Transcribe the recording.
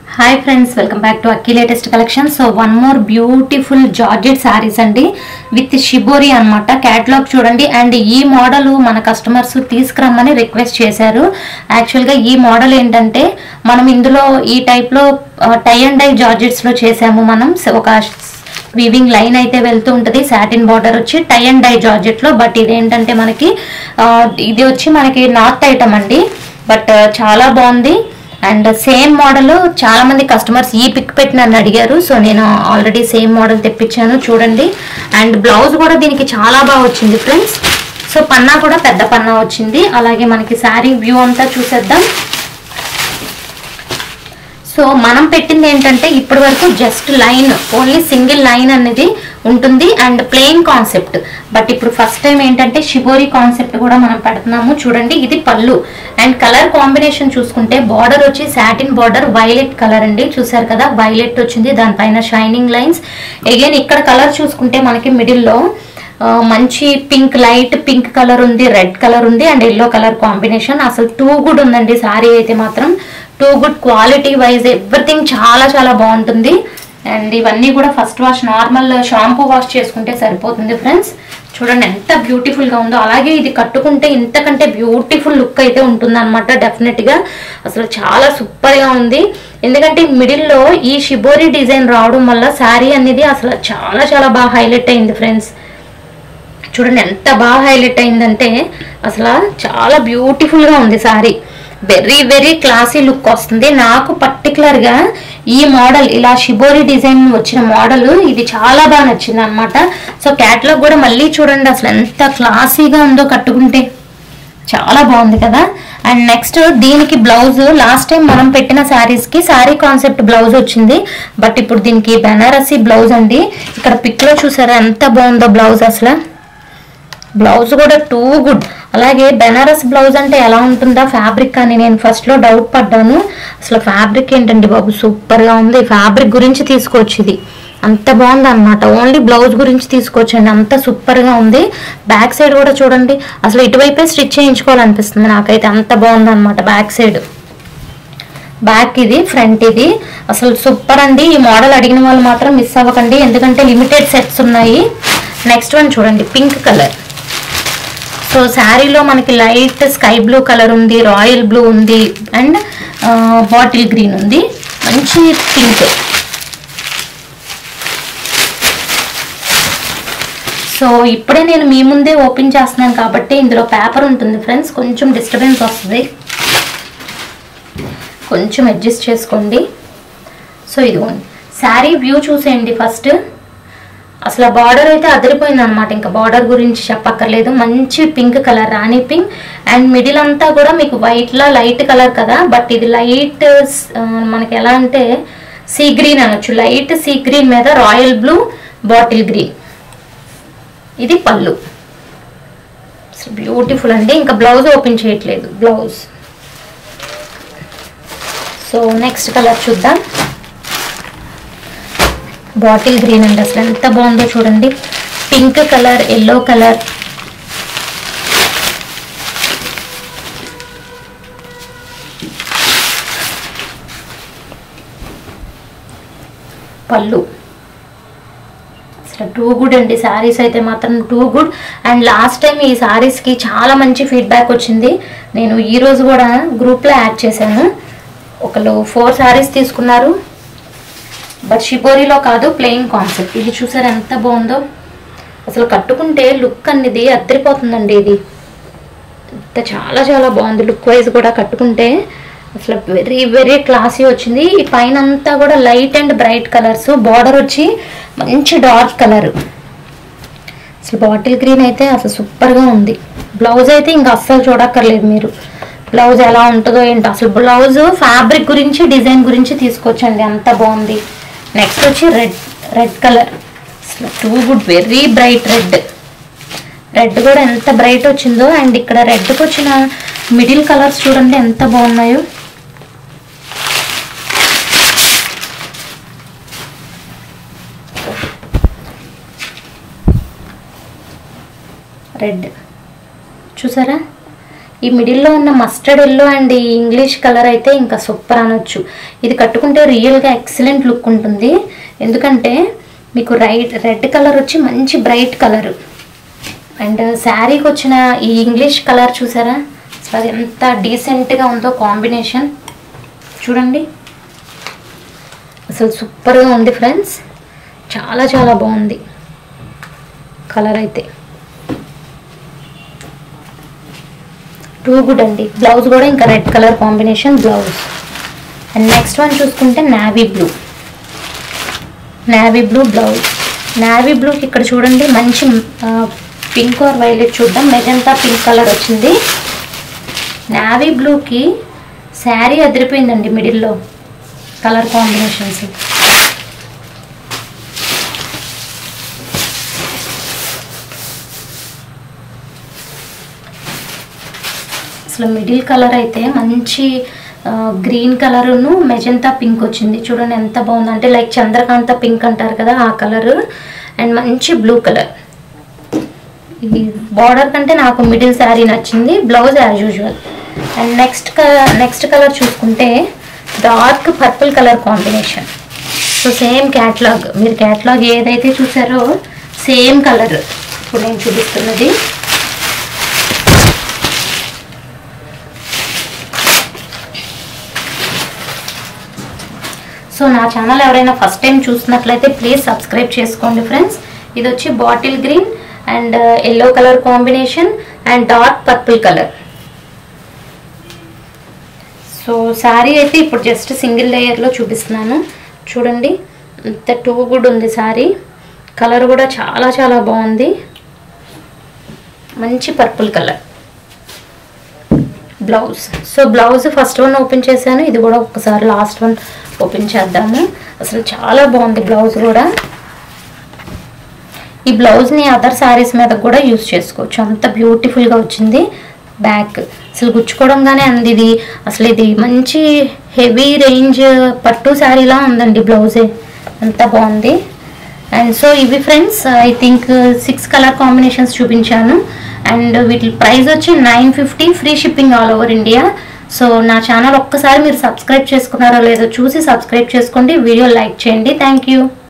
hi friends welcome back to Akki latest collection so one more beautiful georgette saris అండి with shibori అన్నమాట catalogue చూడండి and ఈ model మన customers తీసుకురమ్మని రిక్వెస్ట్ చేశారు యాక్చువల్గా ఈ మోడల్ ఏంటంటే మనం ఇందులో ఈ టైప్లో టై అండ్ డై జార్జెట్స్లో చేసాము మనం So, ఒక వీవింగ్ లైన్ అయితే వెళ్తూ ఉంటుంది సాటిన్ బార్డర్ వచ్చి టై అండ్ డై జార్జెట్ లో బట్ ఇదేంటంటే మనకి ఆ, ఇది వచ్చి మనకి నార్త్ ఐటమ్ అండి బట్ చాలా బాగుంది అండ్ సేమ్ మోడల్ చాలా మంది కస్టమర్స్ ఈ పిక్ పెట్టి నన్ను అడిగారు సో నేను ఆల్రెడీ సేమ్ మోడల్ తెప్పించాను చూడండి అండ్ బ్లౌజ్ కూడా దీనికి చాలా బాగా వచ్చింది ఫ్రెండ్స్ సో పన్నా కూడా పెద్ద పన్నా వచ్చింది అలాగే మనకి శారీ వ్యూ అంతా చూసేద్దాం సో మనం పెట్టింది ఏంటంటే ఇప్పటి వరకు just line only single line అనేది ఉంటుంది అండ్ ప్లెయిన్ కాన్సెప్ట్ బట్ ఇప్పుడు ఫస్ట్ టైం ఏంటంటే షిబోరి కాన్సెప్ట్ కూడా మనం పెడుతున్నాము చూడండి ఇది పళ్ళు అండ్ కలర్ కాంబినేషన్ చూసుకుంటే బార్డర్ వచ్చి సాటిన్ బార్డర్ వైలెట్ కలర్ అండి చూసారు కదా వైలెట్ వచ్చింది దానిపైన షైనింగ్ లైన్స్ అగైన్ ఇక్కడ కలర్ చూసుకుంటే మనకి మిడిల్లో ఆ, మంచి పింక్ లైట్ పింక్ కలర్ ఉంది రెడ్ కలర్ ఉంది అండ్ ఎల్లో కలర్ కాంబినేషన్ అసలు టూ గుడ్ ఉందండి సారీ అయితే మాత్రం too good quality wise everything చాలా చాలా బాగుంటుంది అండ్ ఇవన్నీ కూడా first wash normal shampoo wash చేసుకుంటే సరిపోతుంది ఫ్రెండ్స్ చూడండి ఎంత బ్యూటిఫుల్ గా ఉందో అలాగే ఇది కట్టుకుంటే ఇంతకంటే బ్యూటిఫుల్ లుక్ అయితే ఉంటుంది అనమాట డెఫినెట్ గా అసలు చాలా సూపర్ గా ఉంది ఎందుకంటే మిడిల్ లో ఈ షిబోరి డిజైన్ రావడం వల్ల శారీ అనేది అసలు చాలా చాలా బాగా హైలైట్ అయింది ఫ్రెండ్స్ చూడండి ఎంత బాగా హైలైట్ అయిందంటే అసలు చాలా బ్యూటిఫుల్ గా ఉంది sari very very classy look వస్తుంది నాకు పర్టికులర్ గా ఈ మోడల్ ఇలా షిబోరి డిజైన్ వచ్చిన మోడల్ ఇది చాలా బాగా నచ్చింది అనమాట సో క్యాట్లాగ్ కూడా మళ్ళీ చూడండి అసలు ఎంత క్లాసీగా ఉందో కట్టుకుంటే చాలా బాగుంది కదా అండ్ నెక్స్ట్ దీనికి బ్లౌజ్ లాస్ట్ టైం మనం పెట్టిన శారీస్ కి శారీ కాన్సెప్ట్ బ్లౌజ్ వచ్చింది బట్ ఇప్పుడు దీనికి బెనారసి బ్లౌజ్ అండి ఇక్కడ పిక్ లో చూసారా ఎంత బాగుందో బ్లౌజ్ అసలు బ్లౌజ్ కూడా టూ గుడ్ అలాగే బెనారస్ బ్లౌజ్ అంటే ఎలా ఉంటుందా ఫ్యాబ్రిక్ అని నేను ఫస్ట్ లో డౌట్ పడ్డాను అసలు ఫ్యాబ్రిక్ ఏంటండి బాబు సూపర్ గా ఉంది ఫ్యాబ్రిక్ గురించి తీసుకోవచ్చు ఇది అంత బాగుంది అనమాట ఓన్లీ బ్లౌజ్ గురించి తీసుకోవచ్చండి అంత సూపర్ గా ఉంది బ్యాక్ సైడ్ కూడా చూడండి అసలు ఇటువైపే స్టిచ్ చేయించుకోవాలనిపిస్తుంది నాకైతే అంత బాగుంది అనమాట బ్యాక్ సైడ్ బ్యాక్ ఇది ఫ్రంట్ ఇది అసలు సూపర్ అండి ఈ మోడల్ అడిగిన వాళ్ళు మాత్రం మిస్ అవ్వకండి ఎందుకంటే లిమిటెడ్ సెట్స్ ఉన్నాయి నెక్స్ట్ వన్ చూడండి పింక్ కలర్ సో శారీలో మనకి లైట్ స్కై బ్లూ కలర్ ఉంది రాయల్ బ్లూ ఉంది అండ్ బాటిల్ గ్రీన్ ఉంది మంచి పింక్ సో ఇప్పుడే నేను మీ ముందే ఓపెన్ చేస్తున్నాను కాబట్టి ఇందులో పేపర్ ఉంటుంది ఫ్రెండ్స్ కొంచెం డిస్టర్బెన్స్ వస్తుంది కొంచెం అడ్జస్ట్ చేసుకోండి సో ఇదిగోండి శారీ వ్యూ చూసేయండి ఫస్ట్ అసలు బార్డర్ అయితే అదిరిపోయింది అనమాట ఇంకా బార్డర్ గురించి చెప్పక్కర్లేదు మంచి pink colour rani pink and middle అంతా కూడా మీకు వైట్ లా లైట్ కలర్ కదా బట్ ఇది లైట్ మనకి ఎలా అంటే సీ గ్రీన్ అనొచ్చు లైట్ సీ గ్రీన్ మీద రాయల్ బ్లూ బాటిల్ గ్రీన్ ఇది పళ్ళు బ్యూటిఫుల్ అండి ఇంకా బ్లౌజ్ ఓపెన్ చేయట్లేదు బ్లౌజ్ సో నెక్స్ట్ కలర్ చూద్దాం బాటిల్ గ్రీన్ అండి అసలు ఎంత బాగుందో చూడండి పింక్ కలర్ ఎల్లో కలర్ పళ్ళు అసలు టూ గుడ్ అండి శారీస్ అయితే మాత్రం too good and last time ఈ శారీస్కి చాలా మంచి ఫీడ్బ్యాక్ వచ్చింది నేను ఈ రోజు కూడా గ్రూప్లో యాడ్ చేశాను ఒకళ్ళు ఫోర్ శారీస్ తీసుకున్నారు బట్ షిబోరిలో కాదు ప్లెయిన్ కాన్సెప్ట్ ఇది చూసారు ఎంత బాగుందో అసలు కట్టుకుంటే లుక్ అనేది అద్దరిపోతుందండి ఇది ఇంత చాలా చాలా బాగుంది లుక్ వైజ్ కూడా కట్టుకుంటే అసలు వెరీ వెరీ క్లాసీ వచ్చింది ఈ పైన అంతా కూడా light and bright colours border వచ్చి మంచి డార్క్ కలర్ అసలు బాటిల్ గ్రీన్ అయితే అసలు సూపర్గా ఉంది బ్లౌజ్ అయితే ఇంకా అస్సలు చూడక్కర్లేదు మీరు బ్లౌజ్ ఎలా ఉంటుందో ఏంటో అసలు బ్లౌజ్ ఫ్యాబ్రిక్ గురించి డిజైన్ గురించి తీసుకోవచ్చండి అంత బాగుంది నెక్స్ట్ వచ్చి రెడ్ రెడ్ కలర్ అసలు too good very bright red red కూడా ఎంత బ్రైట్ వచ్చిందో అండ్ ఇక్కడ రెడ్కి వచ్చిన మిడిల్ కలర్స్ చూడండి ఎంత బాగున్నాయో రెడ్ చూసారా ఈ మిడిల్లో ఉన్న మస్టర్డ్ ఎల్లో అండ్ ఈ ఇంగ్లీష్ కలర్ అయితే ఇంకా సూపర్ అనొచ్చు ఇది కట్టుకుంటే రియల్గా ఎక్సలెంట్ లుక్ ఉంటుంది ఎందుకంటే మీకు రైట్ రెడ్ కలర్ వచ్చి మంచి బ్రైట్ కలర్ అండ్ శారీకి వచ్చిన ఈ ఇంగ్లీష్ కలర్ చూసారా అసలు అది ఎంత డీసెంట్గా ఉందో కాంబినేషన్ చూడండి అసలు సూపర్గా ఉంది ఫ్రెండ్స్ చాలా చాలా బాగుంది కలర్ అయితే టూ గుడ్ అండి బ్లౌజ్ కూడా ఇంకా red colour combination blouse and next one చూసుకుంటే navy blue navy blue blouse navy బ్లూకి ఇక్కడ చూడండి మంచి పింక్ ఆర్ వైలెట్ చూద్దాం మెజంతా పింక్ కలర్ వచ్చింది నావీ బ్లూకి శారీ అదిరిపోయిందండి మిడిల్లో కలర్ కాంబినేషన్స్ అసలు మిడిల్ కలర్ అయితే మంచి గ్రీన్ కలరును మెజంతా పింక్ వచ్చింది చూడండి ఎంత బాగుంది అంటే లైక్ చంద్రకాంత పింక్ అంటారు కదా ఆ కలర్ అండ్ మంచి బ్లూ కలర్ ఈ బార్డర్ కంటే నాకు మిడిల్ శారీ నచ్చింది blouse as usual and next next colour చూసుకుంటే dark purple colour combination so same catalogue మీరు క్యాట్లాగ్ ఏదైతే చూసారో సేమ్ కలర్ ఇప్పుడు నేను చూపిస్తున్నది సో నా ఛానల్ ఎవరైనా ఫస్ట్ టైం చూసినట్లయితే ప్లీజ్ సబ్స్క్రైబ్ చేసుకోండి ఫ్రెండ్స్ ఇది వచ్చి bottle green and yellow colour combination and dark purple colour so sari అయితే ఇప్పుడు జస్ట్ సింగిల్ లేయర్లో చూపిస్తున్నాను చూడండి ఇంత టూ గుడ్ ఉంది శారీ కలర్ కూడా చాలా చాలా బాగుంది మంచి purple colour blouse so blouse first one open చేశాను ఇది కూడా ఒకసారి లాస్ట్ వన్ ఓపెన్ చేద్దాము అసలు చాలా బాగుంది బ్లౌజ్ కూడా ఈ బ్లౌజ్ని అదర్ శారీస్ మీద కూడా యూస్ చేసుకోవచ్చు అంత బ్యూటిఫుల్గా వచ్చింది బ్యాక్ అసలు గుచ్చుకోవడంగానే అంది ఇది అసలు ఇది మంచి హెవీ రేంజ్ పట్టు శారీలా ఉందండి బ్లౌజే అంత బాగుంది అండ్ సో ఇవి friends I think six colour combinations చూపించాను అండ్ వీటి ప్రైస్ వచ్చి nine fifty free shipping all over India so నా ఛానల్ ఒక్కసారి మీరు సబ్స్క్రైబ్ చేసుకున్నారో లేదో చూసి సబ్స్క్రైబ్ చేసుకోండి వీడియో లైక్ చేయండి థ్యాంక్ యూ